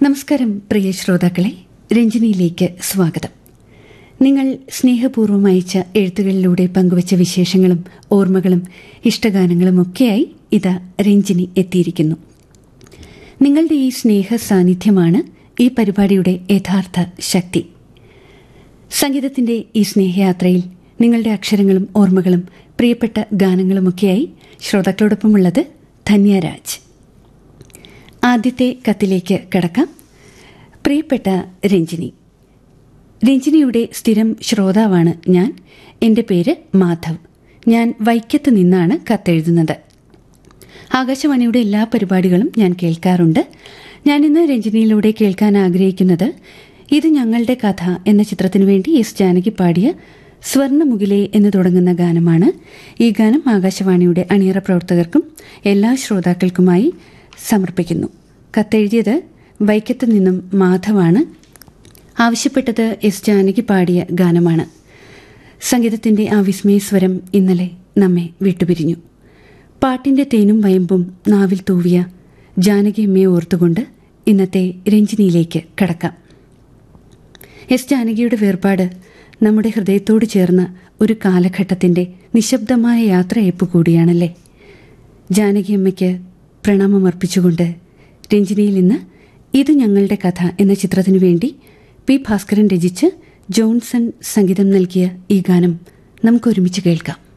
നമസ്കാരം പ്രിയ ശ്രോതാക്കളെ രഞ്ജിനിയിലേക്ക് സ്വാഗതം നിങ്ങൾ സ്നേഹപൂർവ്വം അയച്ച എഴുത്തുകളിലൂടെ പങ്കുവച്ച വിശേഷങ്ങളും ഓർമ്മകളും ഇഷ്ടഗാനങ്ങളും ഒക്കെയായി ഇതാ രഞ്ജിനി എത്തിയിരിക്കുന്നു നിങ്ങളുടെ ഈ സ്നേഹ സാന്നിധ്യമാണ് ഈ പരിപാടിയുടെ യഥാർത്ഥ ശക്തി സംഗീതത്തിന്റെ ഈ സ്നേഹയാത്രയിൽ നിങ്ങളുടെ അക്ഷരങ്ങളും ഓർമ്മകളും പ്രിയപ്പെട്ട ഗാനങ്ങളുമൊക്കെയായി ശ്രോതാക്കളോടൊപ്പമുള്ളത് ധന്യരാജ് ആദ്യത്തെ കത്തിലേക്ക് കടക്കാം പ്രിയപ്പെട്ട രഞ്ജിനി രഞ്ജിനിയുടെ സ്ഥിരം ശ്രോതാവാണ് ഞാൻ എൻ്റെ പേര് മാധവ് ഞാൻ വൈക്കത്ത് നിന്നാണ് കത്തെഴുതുന്നത് ആകാശവാണിയുടെ എല്ലാ പരിപാടികളും ഞാൻ കേൾക്കാറുണ്ട് ഞാനിന്ന് രഞ്ജിനിയിലൂടെ കേൾക്കാൻ ആഗ്രഹിക്കുന്നത് ഇത് ഞങ്ങളുടെ കഥ എന്ന ചിത്രത്തിനു വേണ്ടി എസ് ജാനകി പാടിയ സ്വർണ്ണമുകിലേ എന്ന് തുടങ്ങുന്ന ഗാനമാണ് ഈ ഗാനം ആകാശവാണിയുടെ അണിയറ പ്രവർത്തകർക്കും എല്ലാ ശ്രോതാക്കൾക്കുമായി സമർപ്പിക്കുന്നു കത്തെഴുതിയത് വൈക്കത്ത് നിന്നും മാധവാണ് ആവശ്യപ്പെട്ടത് എസ് ജാനകി പാടിയ ഗാനമാണ് സംഗീതത്തിന്റെ ആ വിസ്മയസ്വരം ഇന്നലെ നമ്മെ വിട്ടുപിരിഞ്ഞു പാട്ടിന്റെ തേനും വയമ്പും നാവിൽ തൂവിയ ജാനകിയമ്മയെ ഓർത്തുകൊണ്ട് ഇന്നത്തെ രഞ്ജിനിയിലേക്ക് കടക്കാം എസ് ജാനകിയുടെ വേർപാട് നമ്മുടെ ഹൃദയത്തോട് ചേർന്ന ഒരു കാലഘട്ടത്തിന്റെ നിശബ്ദമായ യാത്രയപ്പ് കൂടിയാണല്ലേ ജാനകിയമ്മയ്ക്ക് പ്രണാമമർപ്പിച്ചുകൊണ്ട് രഞ്ജിനിയിൽ ഇന്ന് ഇത് ഞങ്ങളുടെ കഥ എന്ന ചിത്രത്തിനു വേണ്ടി പി ഭാസ്കരൻ രചിച്ച് ജോൺസൺ സംഗീതം നൽകിയ ഈ ഗാനം നമുക്കൊരുമിച്ച് കേൾക്കാം